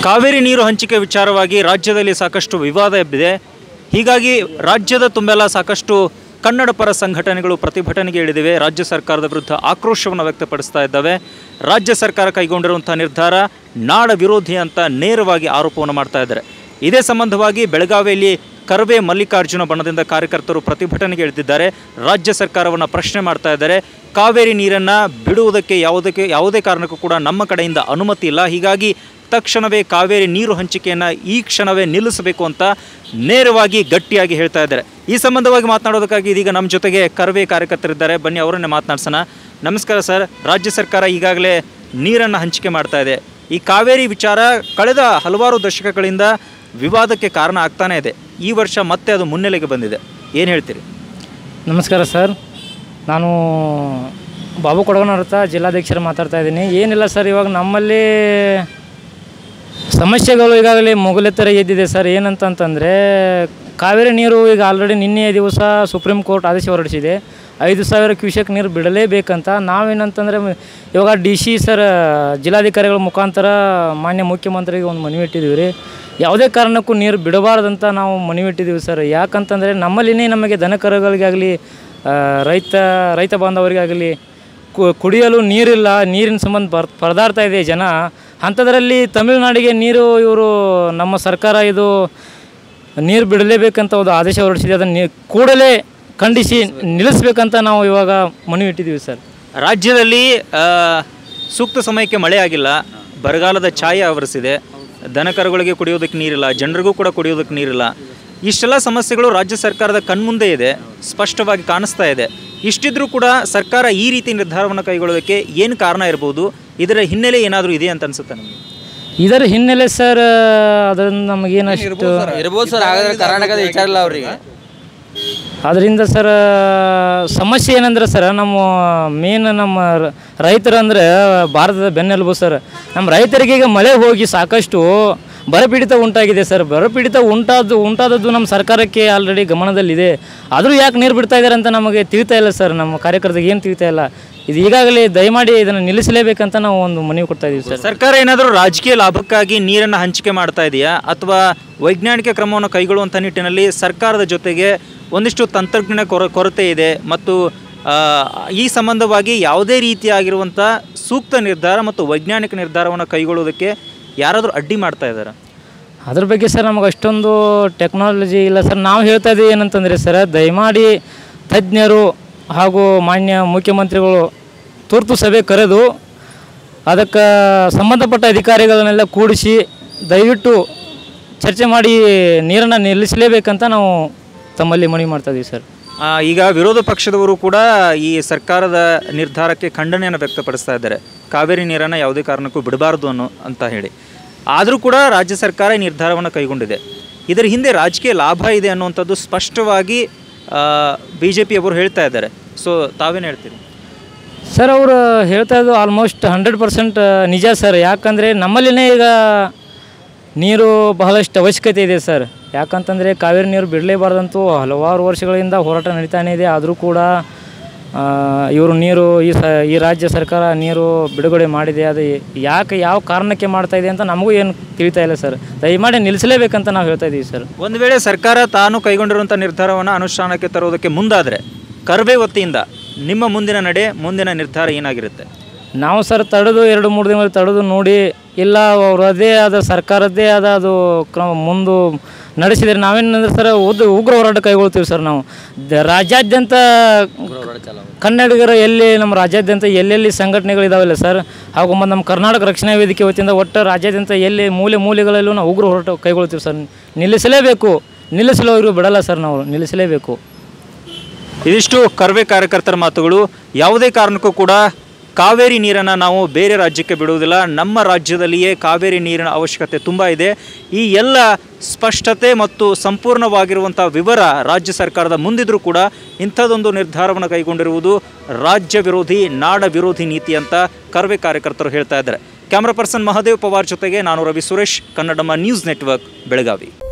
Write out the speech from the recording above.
ಕಾವೇರಿ ನೀರು ಹಂಚಿಕೆ ವಿಚಾರವಾಗಿ ರಾಜ್ಯದಲ್ಲಿ ಸಾಕಷ್ಟು ವಿವಾದ ಎಬ್ಬಿದೆ ಹೀಗಾಗಿ ರಾಜ್ಯದ ತುಂಬೆಲ್ಲ ಸಾಕಷ್ಟು ಕನ್ನಡ ಪರ ಸಂಘಟನೆಗಳು ಪ್ರತಿಭಟನೆಗೆ ಇಳಿದಿವೆ ರಾಜ್ಯ ಸರ್ಕಾರದ ವಿರುದ್ಧ ಆಕ್ರೋಶವನ್ನು ವ್ಯಕ್ತಪಡಿಸ್ತಾ ಇದ್ದಾವೆ ರಾಜ್ಯ ಸರ್ಕಾರ ಕೈಗೊಂಡಿರುವಂಥ ನಿರ್ಧಾರ ನಾಡ ವಿರೋಧಿ ಅಂತ ನೇರವಾಗಿ ಆರೋಪವನ್ನು ಮಾಡ್ತಾ ಇದ್ದಾರೆ ಇದೇ ಸಂಬಂಧವಾಗಿ ಬೆಳಗಾವಿಯಲ್ಲಿ ಕರವೇ ಮಲ್ಲಿಕಾರ್ಜುನ ಬಣದಿಂದ ಕಾರ್ಯಕರ್ತರು ಪ್ರತಿಭಟನೆಗೆ ಇಳಿದಿದ್ದಾರೆ ರಾಜ್ಯ ಸರ್ಕಾರವನ್ನು ಪ್ರಶ್ನೆ ಮಾಡ್ತಾ ಇದ್ದಾರೆ ಕಾವೇರಿ ನೀರನ್ನು ಬಿಡುವುದಕ್ಕೆ ಯಾವುದಕ್ಕೆ ಯಾವುದೇ ಕಾರಣಕ್ಕೂ ಕೂಡ ನಮ್ಮ ಕಡೆಯಿಂದ ಅನುಮತಿ ಇಲ್ಲ ಹೀಗಾಗಿ ತಕ್ಷಣವೇ ಕಾವೇರಿ ನೀರು ಹಂಚಿಕೆಯನ್ನು ಈ ಕ್ಷಣವೇ ನಿಲ್ಲಿಸಬೇಕು ಅಂತ ನೇರವಾಗಿ ಗಟ್ಟಿಯಾಗಿ ಹೇಳ್ತಾ ಇದ್ದಾರೆ ಈ ಸಂಬಂಧವಾಗಿ ಮಾತನಾಡೋದಕ್ಕಾಗಿ ಇದೀಗ ನಮ್ಮ ಜೊತೆಗೆ ಕರವೇ ಕಾರ್ಯಕರ್ತರಿದ್ದಾರೆ ಬನ್ನಿ ಅವರನ್ನೇ ಮಾತನಾಡ್ಸೋಣ ನಮಸ್ಕಾರ ಸರ್ ರಾಜ್ಯ ಸರ್ಕಾರ ಈಗಾಗಲೇ ನೀರನ್ನು ಹಂಚಿಕೆ ಮಾಡ್ತಾ ಇದೆ ಈ ಕಾವೇರಿ ವಿಚಾರ ಕಳೆದ ಹಲವಾರು ದಶಕಗಳಿಂದ ವಿವಾದಕ್ಕೆ ಕಾರಣ ಆಗ್ತಾನೇ ಇದೆ ಈ ವರ್ಷ ಮತ್ತೆ ಅದು ಮುನ್ನೆಲೆಗೆ ಬಂದಿದೆ ಏನು ಹೇಳ್ತೀರಿ ನಮಸ್ಕಾರ ಸರ್ ನಾನು ಬಾಬು ಕೊಡಗನವರತ ಜಿಲ್ಲಾಧ್ಯಕ್ಷರು ಮಾತಾಡ್ತಾ ಇದ್ದೀನಿ ಏನಿಲ್ಲ ಸರ್ ಇವಾಗ ನಮ್ಮಲ್ಲಿ ಸಮಸ್ಯೆಗಳು ಈಗಾಗಲೇ ಮೊಗಲೆತ್ತರ ಎದ್ದಿದೆ ಸರ್ ಏನಂತಂತಂದರೆ ಕಾವೇರಿ ನೀರು ಈಗ ಆಲ್ರೆಡಿ ನಿನ್ನೆಯ ದಿವಸ ಸುಪ್ರೀಂ ಕೋರ್ಟ್ ಆದೇಶ ಹೊರಡಿಸಿದೆ ಐದು ಸಾವಿರ ಕ್ಯೂಸೆಕ್ ನೀರು ಬಿಡಲೇಬೇಕಂತ ನಾವೇನಂತಂದರೆ ಇವಾಗ ಡಿ ಸಿ ಸರ್ ಜಿಲ್ಲಾಧಿಕಾರಿಗಳ ಮುಖಾಂತರ ಮಾನ್ಯ ಮುಖ್ಯಮಂತ್ರಿಗೆ ಒಂದು ಮನವಿ ಇಟ್ಟಿದ್ದೀವಿ ರೀ ಯಾವುದೇ ಕಾರಣಕ್ಕೂ ನೀರು ಬಿಡಬಾರ್ದಂತ ನಾವು ಮನವಿ ಇಟ್ಟಿದ್ದೀವಿ ಸರ್ ಯಾಕಂತಂದರೆ ನಮ್ಮಲ್ಲಿನೇ ನಮಗೆ ದನ ಕರುಗಳಿಗಾಗಲಿ ಆ, ರೈತ ರೈತ ಬಾಂಧವರಿಗಾಗಲಿ ಕು- ಕುಡಿಯಲು ನೀರಿಲ್ಲ ನೀರಿನ ಸಂಬಂಧ ಬರ್ ಪರದಾಡ್ತಾ ಇದೆ ಜನ ಅಂಥದ್ರಲ್ಲಿ ತಮಿಳುನಾಡಿಗೆ ನೀರು ಇವರು ನಮ್ಮ ಸರ್ಕಾರ ಇದು ನೀರು ಬಿಡಲೇಬೇಕಂತ ಒಂದು ಆದೇಶ ಹೊರಡಿಸಿದೆ ಅದನ್ನು ನೀ ಕೂಡಲೇ ಖಂಡಿಸಿ ನಿಲ್ಲಿಸ್ಬೇಕಂತ ನಾವು ಇವಾಗ ಮನವಿ ಇಟ್ಟಿದ್ದೀವಿ ಸರ್ ರಾಜ್ಯದಲ್ಲಿ ಆ, ಸೂಕ್ತ ಸಮಯಕ್ಕೆ ಮಳೆ ಆಗಿಲ್ಲ ಬರಗಾಲದ ಛಾಯೆ ಆವರಿಸಿದೆ ದನಕರುಗಳಿಗೆ ಕುಡಿಯೋದಕ್ಕೆ ನೀರಿಲ್ಲ ಜನರಿಗೂ ಕೂಡ ಕುಡಿಯೋದಕ್ಕೆ ನೀರಿಲ್ಲ ಇಷ್ಟೆಲ್ಲ ಸಮಸ್ಯೆಗಳು ರಾಜ್ಯ ಸರ್ಕಾರದ ಕಣ್ಮುಂದೆ ಇದೆ ಸ್ಪಷ್ಟವಾಗಿ ಕಾಣಿಸ್ತಾ ಇದೆ ಇಷ್ಟಿದ್ರೂ ಕೂಡ ಸರ್ಕಾರ ಈ ರೀತಿ ನಿರ್ಧಾರವನ್ನು ಕೈಗೊಳ್ಳೋದಕ್ಕೆ ಏನು ಕಾರಣ ಇರ್ಬೋದು ಇದರ ಹಿನ್ನೆಲೆ ಏನಾದರೂ ಇದೆ ಅಂತ ಅನ್ಸುತ್ತೆ ನಮಗೆ ಇದರ ಹಿನ್ನೆಲೆ ಸರ್ ಅದರಿಂದ ನಮಗೇನಷ್ಟು ಇರ್ಬೋದು ಸರ್ ಹಾಗಾದ್ರೆ ಕರ್ನಾಟಕದ ವಿಚಾರ ಇಲ್ಲ ಅವ್ರಿಗೆ ಅದರಿಂದ ಸರ್ ಸಮಸ್ಯೆ ಏನಂದ್ರೆ ಸರ್ ನಮ್ಮ ಮೇನ್ ನಮ್ಮ ರ- ರೈತರಂದ್ರೆ ಭಾರತದ ಬೆನ್ನೆಲುಬು ಸರ್ ನಮ್ಮ ರೈತರಿಗೆ ಈಗ ಮಳೆ ಹೋಗಿ ಸಾಕಷ್ಟು ಬರಪೀಡಿತ ಉಂಟಾಗಿದೆ ಸರ್ ಬರಪೀಡಿತ ಉಂಟಾದ್ದು ಉಂಟಾದದ್ದು ನಮ್ಮ ಸರ್ಕಾರಕ್ಕೆ ಆಲ್ರೆಡಿ ಗಮನದಲ್ಲಿದೆ ಆದರೂ ಯಾಕೆ ನೀರು ಬಿಡ್ತಾ ಇದ್ದಾರೆ ಅಂತ ನಮಗೆ ತಿಳಿತಾ ಇಲ್ಲ ಸರ್ ನಮ್ಮ ಕಾರ್ಯಕರ್ತರಿಗೆ ಏನು ತಿಳಿತಾ ಇಲ್ಲ ಇದು ಈಗಾಗಲೇ ದಯಮಾಡಿ ಇದನ್ನು ನಿಲ್ಲಿಸಲೇಬೇಕಂತ ನಾವು ಒಂದು ಮನವಿ ಕೊಡ್ತಾ ಇದ್ದೀವಿ ಸರ್ ಸರ್ಕಾರ ಏನಾದರೂ ರಾಜಕೀಯ ಲಾಭಕ್ಕಾಗಿ ನೀರನ್ನು ಹಂಚಿಕೆ ಮಾಡ್ತಾ ಇದೆಯಾ ಅಥವಾ ವೈಜ್ಞಾನಿಕ ಕ್ರಮವನ್ನು ಕೈಗೊಳ್ಳುವಂಥ ನಿಟ್ಟಿನಲ್ಲಿ ಸರ್ಕಾರದ ಜೊತೆಗೆ ಒಂದಿಷ್ಟು ತಂತ್ರಜ್ಞಾನ ಕೊರ ಕೊರತೆ ಇದೆ ಮತ್ತು ಆ, ಈ ಸಂಬಂಧವಾಗಿ ಯಾವುದೇ ರೀತಿಯಾಗಿರುವಂಥ ಸೂಕ್ತ ನಿರ್ಧಾರ ಮತ್ತು ವೈಜ್ಞಾನಿಕ ನಿರ್ಧಾರವನ್ನು ಕೈಗೊಳ್ಳುವುದಕ್ಕೆ ಯಾರಾದರೂ ಅಡ್ಡಿ ಮಾಡ್ತಾ ಇದ್ದಾರೆ ಅದ್ರ ಬಗ್ಗೆ ಸರ್ ನಮಗೆ ಅಷ್ಟೊಂದು ಟೆಕ್ನಾಲಜಿ ಇಲ್ಲ ಸರ್ ನಾವು ಹೇಳ್ತಾ ಇದ್ದೀವಿ ಏನಂತಂದರೆ ಸರ್ ದಯಮಾಡಿ ತಜ್ಞರು ಹಾಗೂ ಮಾನ್ಯ ಮುಖ್ಯಮಂತ್ರಿಗಳು ತುರ್ತು ಸಭೆ ಕರೆದು ಅದಕ್ಕೆ ಸಂಬಂಧಪಟ್ಟ ಅಧಿಕಾರಿಗಳನ್ನೆಲ್ಲ ಕೂಡಿಸಿ ದಯವಿಟ್ಟು ಚರ್ಚೆ ಮಾಡಿ ನೀರನ್ನು ನಿಲ್ಲಿಸಲೇಬೇಕಂತ ನಾವು ತಮ್ಮಲ್ಲಿ ಮನವಿ ಮಾಡ್ತಾ ಇದ್ದೀವಿ ಸರ್ ಆ, ಈಗ ವಿರೋಧ ಪಕ್ಷದವರು ಕೂಡ ಈ ಸರ್ಕಾರದ ನಿರ್ಧಾರಕ್ಕೆ ಖಂಡನೆಯನ್ನು ವ್ಯಕ್ತಪಡಿಸ್ತಾ ಇದ್ದಾರೆ ಕಾವೇರಿ ನೀರನ್ನು ಯಾವುದೇ ಕಾರಣಕ್ಕೂ ಬಿಡಬಾರ್ದು ಅನ್ನೋ ಅಂತ ಹೇಳಿ ಆದರೂ ಕೂಡ ರಾಜ್ಯ ಸರ್ಕಾರ ಈ ನಿರ್ಧಾರವನ್ನು ಕೈಗೊಂಡಿದೆ ಇದರ ಹಿಂದೆ ರಾಜಕೀಯ ಲಾಭ ಇದೆ ಅನ್ನುವಂಥದ್ದು ಸ್ಪಷ್ಟವಾಗಿ ಬಿ ಜೆ ಪಿಯವರು ಹೇಳ್ತಾ ಇದ್ದಾರೆ ಸೊ ತಾವೇನು ಹೇಳ್ತೀರಿ ಸರ್ ಅವರು ಹೇಳ್ತಾ ಇದ್ದು ಆಲ್ಮೋಸ್ಟ್ ಹಂಡ್ರೆಡ್ ಪರ್ಸೆಂಟ್ ನಿಜ ಸರ್ ಯಾಕಂದರೆ ನಮ್ಮಲ್ಲಿನೇ ಈಗ ನೀರು ಬಹಳಷ್ಟು ಅವಶ್ಯಕತೆ ಇದೆ ಸರ್ ಯಾಕಂತಂದರೆ ಕಾವೇರಿ ನೀರು ಬಿಡಲೇಬಾರ್ದಂತೂ ಹಲವಾರು ವರ್ಷಗಳಿಂದ ಹೋರಾಟ ನಡೀತಾನೆ ಇದೆ ಆದರೂ ಕೂಡ ಇವರು ನೀರು ಈ ಸ ಈ ರಾಜ್ಯ ಸರ್ಕಾರ ನೀರು ಬಿಡುಗಡೆ ಮಾಡಿದೆ ಅದು ಯಾಕೆ ಯಾವ ಕಾರಣಕ್ಕೆ ಮಾಡ್ತಾ ಇದೆ ಅಂತ ನಮಗೂ ಏನು ತಿಳಿತಾ ಇಲ್ಲ ಸರ್ ದಯಮಾಡಿ ನಿಲ್ಲಿಸಲೇಬೇಕಂತ ನಾವು ಹೇಳ್ತಾ ಇದ್ದೀವಿ ಸರ್ ಒಂದು ವೇಳೆ ಸರ್ಕಾರ ತಾನು ಕೈಗೊಂಡಿರುವಂಥ ನಿರ್ಧಾರವನ್ನು ಅನುಷ್ಠಾನಕ್ಕೆ ತರೋದಕ್ಕೆ ಮುಂದಾದರೆ ಕರ್ಬೆ ವತಿಯಿಂದ ನಿಮ್ಮ ಮುಂದಿನ ನಡೆ ಮುಂದಿನ ನಿರ್ಧಾರ ಏನಾಗಿರುತ್ತೆ ನಾವು ಸರ್ ತಡೆದು ಎರಡು ಮೂರು ದಿನ ತಡೆದು ನೋಡಿ ಇಲ್ಲ ಅವರದೇ ಆದ ಸರ್ಕಾರದ್ದೇ ಆದ ಅದು ಕ್ರಮ ಮುಂದು ನಡೆಸಿದರೆ ನಾವೇನಂದ್ರೆ ಸರ್ ಉದ್ ಉಗ್ರ ಹೋರಾಟ ಕೈಗೊಳ್ತೀವಿ ಸರ್ ನಾವು ದ- ರಾಜ್ಯಾದ್ಯಂತ ಕನ್ನಡಿಗರು ಎಲ್ಲಿ ನಮ್ಮ ರಾಜ್ಯಾದ್ಯಂತ ಎಲ್ಲೆಲ್ಲಿ ಸಂಘಟನೆಗಳಿದಾವಲ್ಲ ಸರ್ ಹಾಗೂ ಮತ್ತು ನಮ್ಮ ಕರ್ನಾಟಕ ರಕ್ಷಣಾ ವೇದಿಕೆ ವತಿಯಿಂದ ಒಟ್ಟು ರಾಜ್ಯಾದ್ಯಂತ ಎಲ್ಲಿ ಮೂಲೆ ಮೂಲೆಗಳಲ್ಲೂ ನಾವು ಉಗ್ರ ಹೋರಾಟ ಕೈಗೊಳ್ತೀವಿ ಸರ್ ನಿಲ್ಲಿಸಲೇಬೇಕು ನಿಲ್ಲಿಸಲು ಅವರು ಬಿಡಲ್ಲ ಸರ್ ನಾವು ನಿಲ್ಲಿಸಲೇಬೇಕು ಇದಿಷ್ಟು ಕರ್ವೆ ಕಾರ್ಯಕರ್ತರ ಮಾತುಗಳು ಯಾವುದೇ ಕಾರಣಕ್ಕೂ ಕೂಡ ಕಾವೇರಿ ನೀರನ್ನು ನಾವು ಬೇರೆ ರಾಜ್ಯಕ್ಕೆ ಬಿಡುವುದಿಲ್ಲ ನಮ್ಮ ರಾಜ್ಯದಲ್ಲಿಯೇ ಕಾವೇರಿ ನೀರಿನ ಅವಶ್ಯಕತೆ ತುಂಬ ಇದೆ ಈ ಎಲ್ಲ ಸ್ಪಷ್ಟತೆ ಮತ್ತು ಸಂಪೂರ್ಣವಾಗಿರುವಂಥ ವಿವರ ರಾಜ್ಯ ಸರ್ಕಾರದ ಮುಂದಿದ್ರೂ ಕೂಡ ಇಂಥದ್ದೊಂದು ನಿರ್ಧಾರವನ್ನು ಕೈಗೊಂಡಿರುವುದು ರಾಜ್ಯ ವಿರೋಧಿ ನಾಡ ವಿರೋಧಿ ನೀತಿ ಅಂತ ಕರ್ವೆ ಕಾರ್ಯಕರ್ತರು ಹೇಳ್ತಾ ಇದ್ದಾರೆ ಕ್ಯಾಮ್ರಾ ಪರ್ಸನ್ ಮಹದೇವ್ ಪವಾರ್ ಜೊತೆಗೆ ನಾನು ರವಿ ಸುರೇಶ್ ಕನ್ನಡಮ ನ್ಯೂಸ್ ನೆಟ್ವರ್ಕ್ ಬೆಳಗಾವಿ